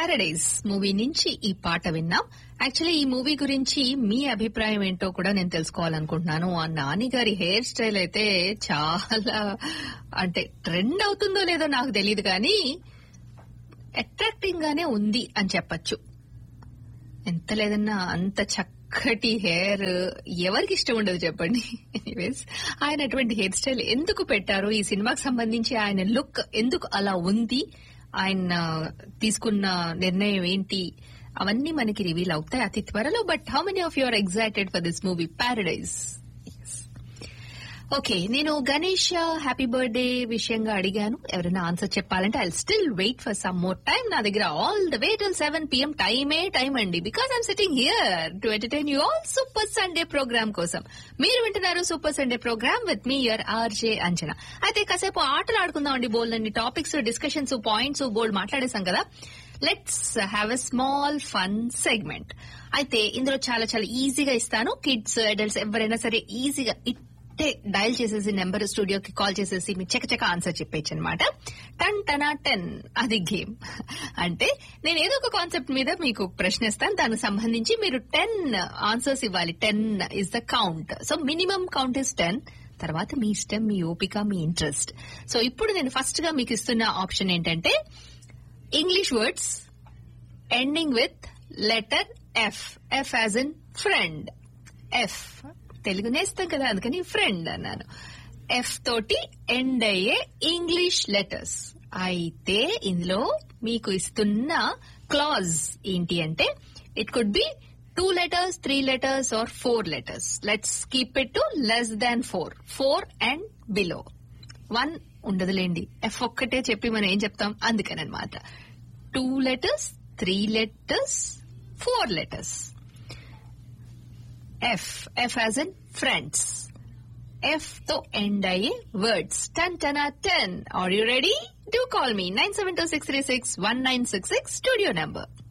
paradise movie నుంచి ఈ పాట విన్నాం యాక్చువల్లీ ఈ మూవీ గురించి మీ అభిప్రాయం ఏంటో కూడా నేను తెలుసుకోవాలనుకుంటున్నాను ఆ నాని గారి హెయిర్ స్టైల్ అయితే చాలా అంటే ట్రెండ్ అవుతుందో లేదో నాకు తెలియదు కానీ అట్రాక్టింగ్ గానే ఉంది అని చెప్పచ్చు ఎంత లేదన్నా అంత చక్కటి హెయిర్ ఎవరికి ఇష్టం ఉండదు చెప్పండి ఎనీవేస్ ఆయన అటువంటి హెయిర్ స్టైల్ ఎందుకు పెట్టారు ఈ సినిమాకి సంబంధించి ఆయన లుక్ ఎందుకు అలా ఉంది ఆయన తీసుకున్న నిర్ణయం ఏంటి అవన్నీ మనకి రివీల్ అవుతాయి అతి త్వరలో but how many of your excited for this movie Paradise okay నేను గణేష్ హ్యాపీ బర్త్డే విషయంగా అడిగాను ఎవరైనా ఆన్సర్ చెప్పాలంటే I still wait for some more time నా దగ్గర all the way till seven PM టైమే టైం అండి because I'm sitting here to entertain you all super Sunday program కోసం మీరు వింటున్నారు super Sunday program with me your RJ Anjana అయితే కాసేపు ఆటలు ఆడుకుందాం అండి బోల్డ్ అన్ని టాపిక్స్ డిస్కషన్స్ పాయింట్స్ బోల్డ్ మాట్లాడేశాం కదా let's have a small fun segment అయితే ఇందులో చాలా చాలా ఈజీగా ఇస్తాను కిడ్స్ అడల్ట్స్ ఎవరైనా సరే ఈజీగా ఇట్టే డయల్ చేసేసి నెంబర్ స్టూడియోకి కాల్ చేసేసి మీ చకచక ఆన్సర్ చెప్పేచ్చు అనమాట టన్ టనా టెన్ అది గేమ్ అంటే నేను ఏదో ఒక కాన్సెప్ట్ మీద మీకు ప్రశ్న ఇస్తాను దానికి సంబంధించి మీరు టెన్ ఆన్సర్స్ ఇవ్వాలి ten is the count so minimum count is ten తర్వాత మీ ఇష్టం మీ ఓపిక మీ ఇంట్రెస్ట్ సో ఇప్పుడు నేను ఫస్ట్ గా మీకు ఇస్తున్న ఆప్షన్ ఏంటంటే English words ending with letter F F as in friend F Telugu నేస్తాం కదా అందుకని ఫ్రెండ్ అన్నాను ఎఫ్ తోటి ఎండ్ అయ్యే ఇంగ్లీష్ లెటర్స్ అయితే ఇందులో మీకు ఇస్తున్న క్లాజ్ ఏంటి అంటే it could be two letters three letters or four letters let's keep it to less than four four and below one ఉండదులేండి ఎఫ్ ఒక్కటే చెప్పి మనం ఏం చెప్తాం అందుకని అనమాట two letters three letters four letters F F as in friends F తో end అయ్యే words ten ten ten are you ready do call me nine seven two six three six one nine six six studio number